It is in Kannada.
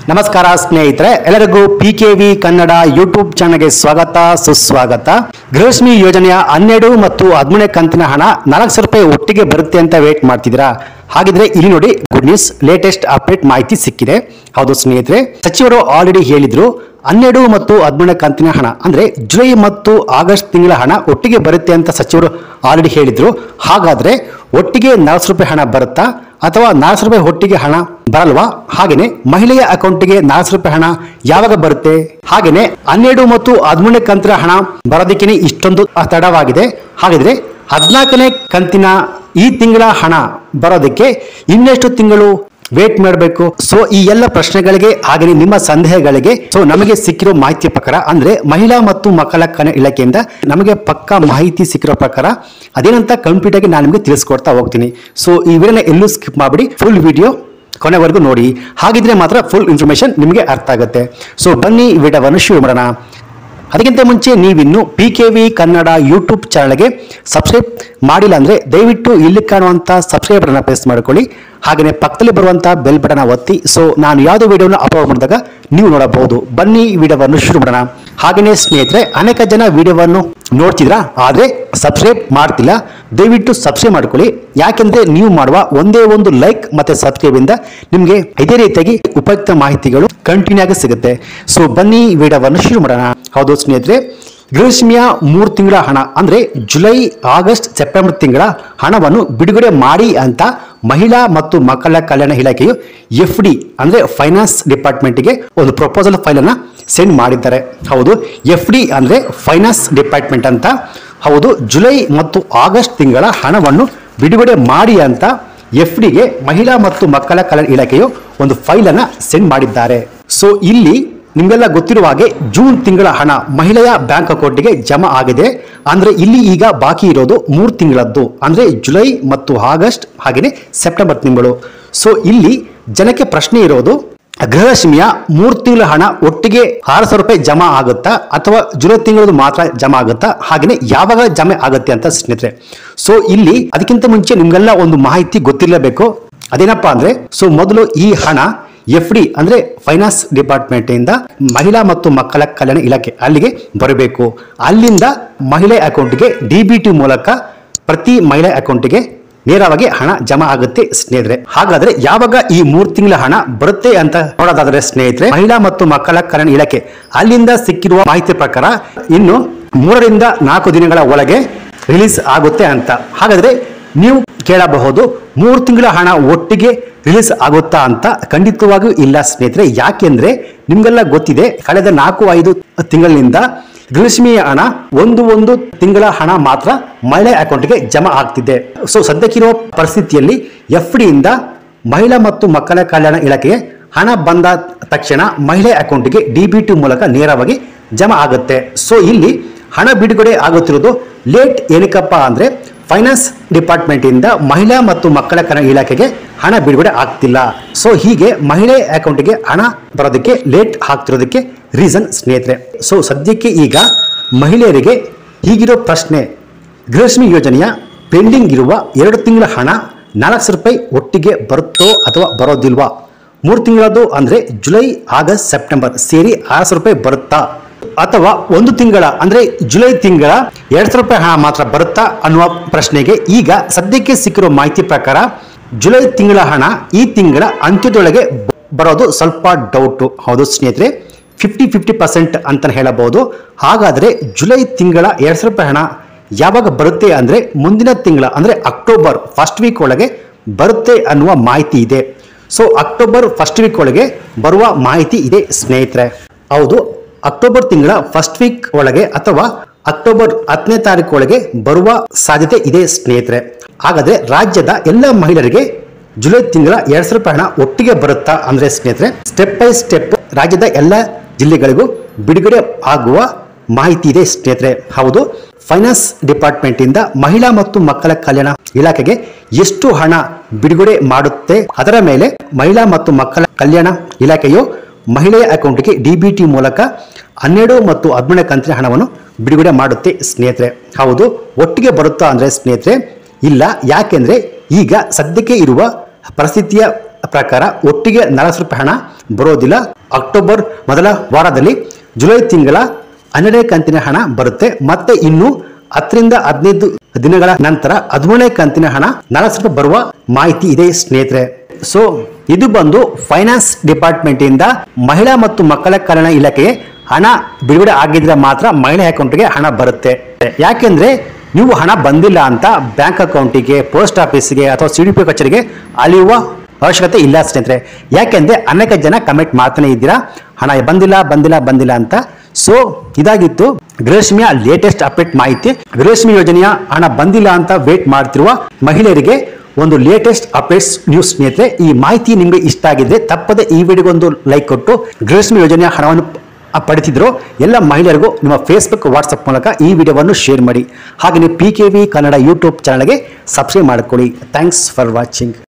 ನಮಸ್ಕಾರ ಸ್ನೇಹಿತರೆ ಎಲ್ಲರಿಗೂ P K V Kannada YouTube ಚಾನಲ್ಗೆ ಸ್ವಾಗತ ಸುಸ್ವಾಗತ ಗೃಹಲಕ್ಷ್ಮಿ ಯೋಜನೆಯ ಹನ್ನೆರಡು ಮತ್ತು ಹದಿಮೂರನೇ ಕಂತಿನ ಹಣ ನಾಲ್ಕು ಸಾವಿರ ರೂಪಾಯಿ ಒಟ್ಟಿಗೆ ಬರುತ್ತೆ ಅಂತ ವೇಟ್ ಮಾಡ್ತಿದ್ದೀರಾ ಹಾಗಿದ್ರೆ ಇಲ್ಲಿ ನೋಡಿ ಗುಡ್ ನ್ಯೂಸ್ ಲೇಟೆಸ್ಟ್ ಅಪ್ಡೇಟ್ ಮಾಹಿತಿ ಸಿಕ್ಕಿದೆ ಹೌದು ಸ್ನೇಹಿತರೆ ಸಚಿವರು ಆಲ್ರೆಡಿ ಹೇಳಿದ್ರು ಹನ್ನೆರಡು ಮತ್ತು ಹದಿಮೂರನೇ ಕಂತಿನ ಹಣ ಅಂದ್ರೆ ಜುಲೈ ಮತ್ತು ಆಗಸ್ಟ್ ತಿಂಗಳ ಹಣ ಒಟ್ಟಿಗೆ ಬರುತ್ತೆ ಅಂತ ಸಚಿವರು ಆಲ್ರೆಡಿ ಹೇಳಿದ್ರು ಹಾಗಾದ್ರೆ ಒಟ್ಟಿಗೆ ನಾಲ್ಕು ಸಾವಿರ ರೂಪಾಯಿ ಹಣ ಬರುತ್ತಾ ಅಥವಾ ನಾಲ್ಕು ಸಾವಿರ ರೂಪಾಯಿ ಒಟ್ಟಿಗೆ ಹಣ ಬರಲ್ವಾ ಹಾಗೇನೆ ಮಹಿಳೆಯ ಅಕೌಂಟಿಗೆ ನಾಲ್ಕು ಸಾವಿರ ರೂಪಾಯಿ ಹಣ ಯಾವಾಗ ಬರುತ್ತೆ ಹಾಗೇನೆ ಹನ್ನೆರಡು ಮತ್ತು ಹದಿಮೂರನೇ ಕಂತಿನ ಹಣ ಬರೋದಕ್ಕೆ ಇಷ್ಟೊಂದು ತಡವಾಗಿದೆ ಹಾಗಿದ್ರೆ ಹದಿನಾಲ್ಕನೇ ಕಂತಿನ ಈ ತಿಂಗಳ ಹಣ ಬರೋದಕ್ಕೆ ಇನ್ನೆಷ್ಟು ತಿಂಗಳು ವೇಟ್ ಮಾಡಬೇಕು ಸೊ ಈ ಎಲ್ಲ ಪ್ರಶ್ನೆಗಳಿಗೆ ಹಾಗೆ ನಿಮ್ಮ ಸಂದೇಹಗಳಿಗೆ ಸೊ ನಮಗೆ ಸಿಕ್ಕಿರೋ ಮಾಹಿತಿ ಪ್ರಕಾರ ಅಂದ್ರೆ ಮಹಿಳಾ ಮತ್ತು ಮಕ್ಕಳ ಕಲ್ಯಾಣ ಇಲಾಖೆಯಿಂದ ನಮಗೆ ಪಕ್ಕಾ ಮಾಹಿತಿ ಸಿಕ್ಕಿರೋ ಪ್ರಕಾರ ಅದೇನಂತ ಕಂಪ್ಲೀಟ್ ಆಗಿ ನಾನು ನಿಮಗೆ ತಿಳಿಸ್ಕೊಡ್ತಾ ಹೋಗ್ತೀನಿ ಸೊ ಈ ವಿಡಿಯೋನ ಎಲ್ಲೂ ಸ್ಕಿಪ್ ಮಾಡಿಬಿಡಿ ಫುಲ್ ವಿಡಿಯೋ ಕೊನೆವರೆಗೂ ನೋಡಿ ಹಾಗಿದ್ರೆ ಮಾತ್ರ ಫುಲ್ ಇನ್ಫಾರ್ಮೇಶನ್ ನಿಮಗೆ ಅರ್ಥ ಆಗುತ್ತೆ ಸೊ ಬನ್ನಿ ಈ ವಿಡಿಯೋವನ್ನು ಶುರು ಮಾಡೋಣ ಅದಕ್ಕಿಂತ ಮುಂಚೆ ನೀವಿನ್ನು P K V Kannada YouTube ಚಾನಲ್ಗೆ ಸಬ್ಸ್ಕ್ರೈಬ್ ಮಾಡಿಲ್ಲ ಅಂದರೆ ದಯವಿಟ್ಟು ಇಲ್ಲಿ ಕಾಣುವಂಥ ಸಬ್ಸ್ಕ್ರೈಬ್ ಬಟನ್ನ ಪ್ರೆಸ್ ಮಾಡ್ಕೊಳ್ಳಿ ಹಾಗೆಯೇ ಪಕ್ಕದಲ್ಲಿ ಬರುವಂಥ ಬೆಲ್ ಬಟನ್ ಒತ್ತಿ ಸೊ ನಾನು ಯಾವುದೇ ವಿಡಿಯೋನ ಅಪ್ಲೋಡ್ ಮಾಡಿದಾಗ ನೀವು ನೋಡಬಹುದು ಬನ್ನಿ ಈ ವಿಡಿಯೋವನ್ನು ಶುರು ಮಾಡೋಣ ಹಾಗೆಯೇ ಸ್ನೇಹಿತರೆ ಅನೇಕ ಜನ ವಿಡಿಯೋವನ್ನು ನೋಡ್ತಿದ್ರಾ ಆದರೆ ಸಬ್ಸ್ಕ್ರೈಬ್ ಮಾಡ್ತಿಲ್ಲ ದಯವಿಟ್ಟು ಸಬ್ಸ್ಕ್ರೈಬ್ ಮಾಡ್ಕೊಳ್ಳಿ ಯಾಕೆಂದ್ರೆ ನೀವು ಮಾಡುವ ಒಂದೇ ಒಂದು ಲೈಕ್ ಮತ್ತೆ ಸಬ್ಸ್ಕ್ರೈಬ್ ಇಂದ ನಿಮಗೆ ಇದೇ ರೀತಿಯಾಗಿ ಉಪಯುಕ್ತ ಮಾಹಿತಿಗಳು ಕಂಟಿನ್ಯೂ ಆಗಿ ಸಿಗುತ್ತೆ ಸೊ ಬನ್ನಿ ಈ ವಿಡಿಯೋವನ್ನು ಶುರು ಮಾಡೋಣ ಹೌದು ಸ್ನೇಹಿತರೆ ಗೃಹಲಕ್ಷ್ಮಿಯ ಮೂರು ತಿಂಗಳ ಹಣ ಅಂದ್ರೆ ಜುಲೈ ಆಗಸ್ಟ್ ಸೆಪ್ಟೆಂಬರ್ ತಿಂಗಳ ಹಣವನ್ನು ಬಿಡುಗಡೆ ಮಾಡಿ ಅಂತ ಮಹಿಳಾ ಮತ್ತು ಮಕ್ಕಳ ಕಲ್ಯಾಣ ಇಲಾಖೆಯು ಎಫ್ ಡಿ ಅಂದ್ರೆ ಫೈನಾನ್ಸ್ ಡಿಪಾರ್ಟ್ಮೆಂಟ್ಗೆ ಒಂದು ಪ್ರಪೋಸಲ್ ಫೈಲ್ ಅನ್ನ ಸೆಂಡ್ ಮಾಡಿದ್ದಾರೆ ಹೌದು ಎಫ್ ಡಿ ಅಂದ್ರೆ ಫೈನಾನ್ಸ್ ಡಿಪಾರ್ಟ್ಮೆಂಟ್ ಅಂತ ಹೌದು ಜುಲೈ ಮತ್ತು ಆಗಸ್ಟ್ ತಿಂಗಳ ಹಣವನ್ನು ಬಿಡುಗಡೆ ಮಾಡಿ ಅಂತ ಎಫ್ ಡಿಗೆ ಮಹಿಳಾ ಮತ್ತು ಮಕ್ಕಳ ಕಲ್ಯಾಣ ಇಲಾಖೆಯು ಒಂದು ಫೈಲ್ ಅನ್ನ ಸೆಂಡ್ ಮಾಡಿದ್ದಾರೆ ಸೊ ಇಲ್ಲಿ ನಿಮಗೆಲ್ಲ ಗೊತ್ತಿರುವ ಹಾಗೆ ಜೂನ್ ತಿಂಗಳ ಹಣ ಮಹಿಳೆಯ ಬ್ಯಾಂಕ್ ಅಕೌಂಟ್ಗೆ ಜಮಾ ಆಗಿದೆ ಅಂದ್ರೆ ಇಲ್ಲಿ ಈಗ ಬಾಕಿ ಇರೋದು ಮೂರು ತಿಂಗಳದ್ದು ಅಂದ್ರೆ ಜುಲೈ ಮತ್ತು ಆಗಸ್ಟ್ ಹಾಗೆಯೇ ಸೆಪ್ಟೆಂಬರ್ ತಿಂಗಳು ಸೊ ಇಲ್ಲಿ ಜನಕ್ಕೆ ಪ್ರಶ್ನೆ ಇರೋದು ಗೃಹಲಕ್ಷ್ಮಿಯ ಮೂರು ತಿಂಗಳ ಹಣ ಒಟ್ಟಿಗೆ ಆರು ಸಾವಿರ ರೂಪಾಯಿ ಜಮಾ ಆಗುತ್ತಾ ಅಥವಾ ಜುಲೈ ತಿಂಗಳದು ಮಾತ್ರ ಜಮಾ ಆಗುತ್ತಾ ಹಾಗೆಯೇ ಯಾವಾಗ ಜಮೆ ಆಗುತ್ತೆ ಅಂತ ಸ್ನೇಹಿತರೆ ಸೊ ಇಲ್ಲಿ ಅದಕ್ಕಿಂತ ಮುಂಚೆ ನಿಮ್ಗೆಲ್ಲ ಒಂದು ಮಾಹಿತಿ ಗೊತ್ತಿರಲೇಬೇಕು ಅದೇನಪ್ಪಾ ಅಂದ್ರೆ ಸೊ ಮೊದಲು ಈ ಹಣ ಎಫ್ ಡಿ ಅಂದ್ರೆ ಫೈನಾನ್ಸ್ ಡಿಪಾರ್ಟ್ಮೆಂಟ್ ಇಂದ ಮಹಿಳಾ ಮತ್ತು ಮಕ್ಕಳ ಕಲ್ಯಾಣ ಇಲಾಖೆ ಅಲ್ಲಿಗೆ ಬರಬೇಕು ಅಲ್ಲಿಂದ ಮಹಿಳೆ ಅಕೌಂಟ್ಗೆ ಡಿ ಬಿ ಟಿ ಮೂಲಕ ಪ್ರತಿ ಮಹಿಳೆ ಅಕೌಂಟ್ಗೆ ನೇರವಾಗಿ ಹಣ ಜಮಾ ಆಗುತ್ತೆ ಸ್ನೇಹಿತರೆ ಹಾಗಾದ್ರೆ ಯಾವಾಗ ಈ ಮೂರು ತಿಂಗಳ ಹಣ ಬರುತ್ತೆ ಅಂತ ನೋಡೋದಾದ್ರೆ ಸ್ನೇಹಿತರೆ ಮಹಿಳಾ ಮತ್ತು ಮಕ್ಕಳ ಕಲ್ಯಾಣ ಇಲಾಖೆ ಅಲ್ಲಿಂದ ಸಿಕ್ಕಿರುವ ಮಾಹಿತಿ ಪ್ರಕಾರ ಇನ್ನು ಮೂರರಿಂದ ನಾಲ್ಕು ದಿನಗಳ ಒಳಗೆ ರಿಲೀಸ್ ಆಗುತ್ತೆ ಅಂತ ಹಾಗಾದ್ರೆ ನೀವು ಕೇಳಬಹುದು ಮೂರು ತಿಂಗಳ ಹಣ ಒಟ್ಟಿಗೆ ರಿಲೀಸ್ ಆಗುತ್ತಾ ಅಂತ ಖಂಡಿತವಾಗಿಯೂ ಇಲ್ಲ ಸ್ನೇಹಿತರೆ ಯಾಕೆಂದ್ರೆ ನಿಮ್ಗೆಲ್ಲ ಗೊತ್ತಿದೆ ಕಳೆದ ನಾಲ್ಕು ಐದು ತಿಂಗಳಿನಿಂದ ಗೃಹಲಕ್ಷ್ಮಿಯ ಹಣ ಒಂದು ಒಂದು ತಿಂಗಳ ಹಣ ಮಾತ್ರ ಮಹಿಳೆ ಅಕೌಂಟ್ಗೆ ಜಮಾ ಆಗ್ತಿದೆ ಸೊ ಸದ್ಯಕ್ಕಿರುವ ಪರಿಸ್ಥಿತಿಯಲ್ಲಿ ಎಫ್ ಡಿಯಿಂದ ಮಹಿಳಾ ಮತ್ತು ಮಕ್ಕಳ ಕಲ್ಯಾಣ ಇಲಾಖೆಗೆ ಹಣ ಬಂದ ತಕ್ಷಣ ಮಹಿಳೆ ಅಕೌಂಟ್ಗೆ ಡಿ ಬಿ ಟಿ ಮೂಲಕ ನೇರವಾಗಿ ಜಮಾ ಆಗುತ್ತೆ ಸೊ ಇಲ್ಲಿ ಹಣ ಬಿಡುಗಡೆ ಆಗುತ್ತಿರುವುದು ಲೇಟ್ ಏನಕ್ಕಪ್ಪ ಅಂದ್ರೆ ಫೈನಾನ್ಸ್ ಡಿಪಾರ್ಟ್ಮೆಂಟ್ ಇಂದ ಮಹಿಳಾ ಮತ್ತು ಮಕ್ಕಳ ಕಲ್ಯಾಣ ಇಲಾಖೆಗೆ ಹಣ ಬಿಡುಗಡೆ ಆಗ್ತಿಲ್ಲ ಸೊ ಹೀಗೆ ಮಹಿಳೆ ಅಕೌಂಟ್ಗೆ ಹಣ ಬರೋದಕ್ಕೆ ಲೇಟ್ ಆಗ್ತಿರೋದಕ್ಕೆ ರೀಸನ್ ಸ್ನೇಹಿತರೆ ಸೊ ಸದ್ಯಕ್ಕೆ ಈಗ ಮಹಿಳೆಯರಿಗೆ ಹೀಗಿರೋ ಪ್ರಶ್ನೆ ಗೃಹಲಕ್ಷ್ಮಿ ಯೋಜನೆಯ ಪೆಂಡಿಂಗ್ ಇರುವ ಎರಡು ತಿಂಗಳ ಹಣ ನಾಲ್ಕು ಸಾವಿರ ರೂಪಾಯಿ ಒಟ್ಟಿಗೆ ಬರುತ್ತೋ ಅಥವಾ ಬರೋದಿಲ್ವಾ ಮೂರು ತಿಂಗಳದ್ದು ಅಂದ್ರೆ ಜುಲೈ ಆಗಸ್ಟ್ ಸೆಪ್ಟೆಂಬರ್ ಸೇರಿ ಆರು ಸಾವಿರ ರೂಪಾಯಿ ಬರುತ್ತಾ ಅಥವಾ ಒಂದು ತಿಂಗಳ ಅಂದ್ರೆ ಜುಲೈ ತಿಂಗಳ ಎರಡ್ ಸಾವಿರ ರೂಪಾಯಿ ಹಣ ಮಾತ್ರ ಬರುತ್ತಾ ಅನ್ನುವ ಪ್ರಶ್ನೆಗೆ ಈಗ ಸದ್ಯಕ್ಕೆ ಸಿಕ್ಕಿರೋ ಮಾಹಿತಿ ಪ್ರಕಾರ ಜುಲೈ ತಿಂಗಳ ಹಣ ಈ ತಿಂಗಳ ಅಂತ್ಯದೊಳಗೆ ಬರೋದು ಸ್ವಲ್ಪ ಡೌಟು ಹೌದು ಸ್ನೇಹಿತರೆ ಫಿಫ್ಟಿ ಫಿಫ್ಟಿ ಪರ್ಸೆಂಟ್ ಅಂತ ಹೇಳಬಹುದು ಹಾಗಾದ್ರೆ ಜುಲೈ ತಿಂಗಳ ಎರಡ್ ಸಾವಿರ ರೂಪಾಯಿ ಹಣ ಯಾವಾಗ ಬರುತ್ತೆ ಅಂದ್ರೆ ಮುಂದಿನ ತಿಂಗಳ ಅಂದ್ರೆ ಅಕ್ಟೋಬರ್ ಫಸ್ಟ್ ವೀಕ್ ಒಳಗೆ ಬರುತ್ತೆ ಅನ್ನುವ ಮಾಹಿತಿ ಇದೆ ಸೊ ಅಕ್ಟೋಬರ್ ಫಸ್ಟ್ ವೀಕ್ ಒಳಗೆ ಬರುವ ಮಾಹಿತಿ ಇದೆ ಸ್ನೇಹಿತರೆ ಹೌದು ಅಕ್ಟೋಬರ್ ತಿಂಗಳ ಫಸ್ಟ್ ವೀಕ್ ಒಳಗೆ ಅಥವಾ ಅಕ್ಟೋಬರ್ ಹತ್ತನೇ ತಾರೀಕು ಒಳಗೆ ಬರುವ ಸಾಧ್ಯತೆ ಇದೆ ಸ್ನೇಹಿತರೆ ಹಾಗಾದ್ರೆ ರಾಜ್ಯದ ಎಲ್ಲ ಮಹಿಳೆಯರಿಗೆ ಜುಲೈ ತಿಂಗಳ ಎರಡ್ ಸಾವಿರ ರೂಪಾಯಿ ಹಣ ಒಟ್ಟಿಗೆ ಬರುತ್ತಾ ಅಂದ್ರೆ ಸ್ನೇಹಿತರೆ ಸ್ಟೆಪ್ ಬೈ ಸ್ಟೆಪ್ ರಾಜ್ಯದ ಎಲ್ಲ ಜಿಲ್ಲೆಗಳಿಗೂ ಬಿಡುಗಡೆ ಆಗುವ ಮಾಹಿತಿ ಇದೆ ಸ್ನೇಹಿತರೆ ಹೌದು ಫೈನಾನ್ಸ್ ಡಿಪಾರ್ಟ್ಮೆಂಟ್ ಇಂದ ಮಹಿಳಾ ಮತ್ತು ಮಕ್ಕಳ ಕಲ್ಯಾಣ ಇಲಾಖೆಗೆ ಎಷ್ಟು ಹಣ ಬಿಡುಗಡೆ ಮಾಡುತ್ತೆ ಅದರ ಮೇಲೆ ಮಹಿಳಾ ಮತ್ತು ಮಕ್ಕಳ ಕಲ್ಯಾಣ ಇಲಾಖೆಯು ಮಹಿಳೆಯ ಅಕೌಂಟ್ಗೆ ಡಿ ಬಿ ಟಿ ಮೂಲಕ ಹನ್ನೆರಡು ಮತ್ತು ಹದಿಮೂರನೇ ಕಂತಿನ ಹಣವನ್ನು ಬಿಡುಗಡೆ ಮಾಡುತ್ತೆ ಸ್ನೇಹಿತರೆ ಹೌದು ಒಟ್ಟಿಗೆ ಬರುತ್ತಾ ಅಂದ್ರೆ ಸ್ನೇಹಿತರೆ ಇಲ್ಲ ಯಾಕೆಂದ್ರೆ ಈಗ ಸದ್ಯಕ್ಕೆ ಇರುವ ಪರಿಸ್ಥಿತಿಯ ಪ್ರಕಾರ ಒಟ್ಟಿಗೆ ನಾಲ್ಕು ರೂಪಾಯಿ ಹಣ ಬರೋದಿಲ್ಲ ಅಕ್ಟೋಬರ್ ಮೊದಲ ವಾರದಲ್ಲಿ ಜುಲೈ ತಿಂಗಳ ಹನ್ನೆರಡನೇ ಕಂತಿನ ಹಣ ಬರುತ್ತೆ ಮತ್ತೆ ಇನ್ನು ಹತ್ತರಿಂದ ಹದಿನೈದು ದಿನಗಳ ನಂತರ ಹದಿಮೂರನೇ ಕಂತಿನ ಹಣ ನಾಲ್ಕು ರೂಪಾಯಿ ಬರುವ ಮಾಹಿತಿ ಇದೆ ಸ್ನೇಹಿತರೆ ಸೊ ಇದು ಬಂದು ಫೈನಾನ್ಸ್ ಡಿಪಾರ್ಟ್ಮೆಂಟ್ ಇಂದ ಮಹಿಳಾ ಮತ್ತು ಮಕ್ಕಳ ಕಲ್ಯಾಣ ಇಲಾಖೆಗೆ ಹಣ ಬಿಡುಗಡೆ ಆಗಿದ್ರೆ ಮಾತ್ರ ಮಹಿಳೆ ಅಕೌಂಟ್ಗೆ ಹಣ ಬರುತ್ತೆ ಯಾಕೆಂದ್ರೆ ನೀವು ಹಣ ಬಂದಿಲ್ಲ ಅಂತ ಬ್ಯಾಂಕ್ ಅಕೌಂಟಿಗೆ ಪೋಸ್ಟ್ ಆಫೀಸ್ಗೆ ಅಥವಾ ಸಿ ಡಿ ಪಿ ಕಚೇರಿಗೆ ಅಲಿಯುವ ಅವಶ್ಯಕತೆ ಇಲ್ಲ ಸ್ನೇಹಿತರೆ ಯಾಕೆಂದ್ರೆ ಅನೇಕ ಜನ ಕಮೆಂಟ್ ಮಾಡ್ತಾನೆ ಇದ್ದೀರಾ ಹಣ ಬಂದಿಲ್ಲ ಬಂದಿಲ್ಲ ಬಂದಿಲ್ಲ ಅಂತ ಸೊ ಇದಾಗಿತ್ತು ಗೃಹಲಕ್ಷ್ಮಿಯ ಲೇಟೆಸ್ಟ್ ಅಪ್ಡೇಟ್ ಮಾಹಿತಿ ಗೃಹಲಕ್ಷ್ಮಿ ಯೋಜನೆಯ ಹಣ ಬಂದಿಲ್ಲ ಅಂತ ವೇಟ್ ಮಾಡ್ತಿರುವ ಮಹಿಳೆಯರಿಗೆ ಒಂದು ಲೇಟೆಸ್ಟ್ ಅಪ್ಡೇಟ್ಸ್ ನ್ಯೂಸ್ ಸ್ನೇಹಿತರೆ ಈ ಮಾಹಿತಿ ನಿಮಗೆ ಇಷ್ಟ ಆಗಿದ್ರೆ ತಪ್ಪದೆ ಈ ವಿಡಿಯೋಗೆ ಒಂದು ಲೈಕ್ ಕೊಟ್ಟು ಗೃಹಲಕ್ಷ್ಮಿ ಯೋಜನೆಯ ಹಣವನ್ನು ಪಡೆದಿದ್ರು ಎಲ್ಲ ಮಹಿಳೆಯರಿಗೂ ನಿಮ್ಮ ಫೇಸ್ಬುಕ್ ವಾಟ್ಸಪ್ ಮೂಲಕ ಈ ವಿಡಿಯೋವನ್ನು ಶೇರ್ ಮಾಡಿ ಹಾಗೆ ನೀವು P K V Kannada YouTube ಚಾನಲ್ಗೆ ಸಬ್ಸ್ಕ್ರೈಬ್ ಮಾಡಿಕೊಳ್ಳಿ ಥ್ಯಾಂಕ್ಸ್ ಫಾರ್ ವಾಚಿಂಗ್